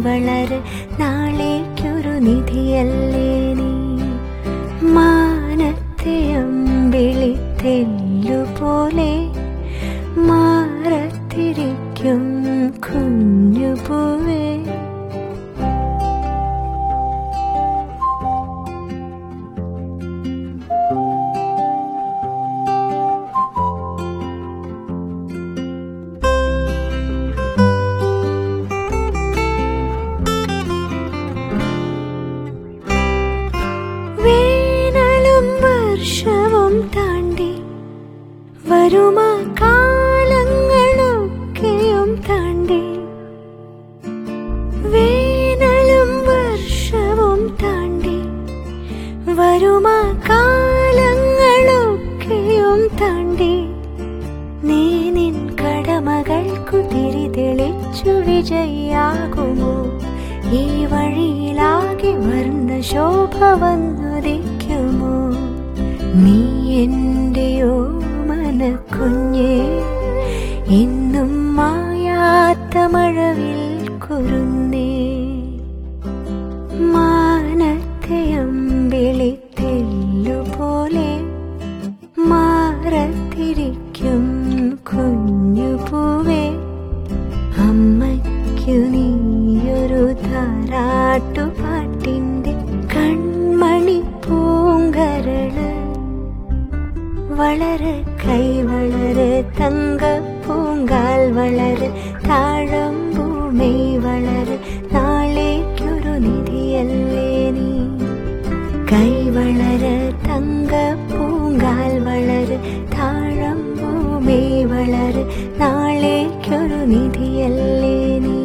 വളര് നാളേക്കൊരു നിധിയല്ലേ നീ മാനത്തെ അമ്പിളിത്തെല്ലുപോലെ മാറത്തിരിക്കും കുഞ്ഞുപൂവേ വേനലും വർഷവും താണ്ടി വരുമാ കാലങ്ങളൊക്കെയും താണ്ടി വേനലും വർഷവും താണ്ടി വരുമാ കാലങ്ങളൊക്കെയും താണ്ടി നീ നിൻ കടമകൾക്കു തിരി തെളിച്ചു വിജയാകുമോ ഈ വഴിയിലാകെ വർണ്ണ ശോഭ വന്നുദിക്കുമോ നീ എന്റെയോ മനക്കുഞ്ഞേ ഇന്നും മായാത്ത മഴവിൽ കുരുന്നേ മാനത്തെ അമ്പിളിത്തെല്ലുപോലെ മാറത്തിരിക്കും കുഞ്ഞുപൂവേ അമ്മയ്ക്കു നീയൊരു താരാട്ടുപാട്ടിന്റെ കൺമണി പൂങ്കരള് വളര് കൈ വളര് തങ്ക പൂങ്കാൽ വളര് താഴം ഭൂമി വളര് നാളേക്കൊരു നിധിയല്ലേ നീ കൈ വളര് തങ്ക പൂങ്കാൽ വളര് താഴം ഭൂമി വളര് നാളേക്കൊരു നിധിയല്ലേ നീ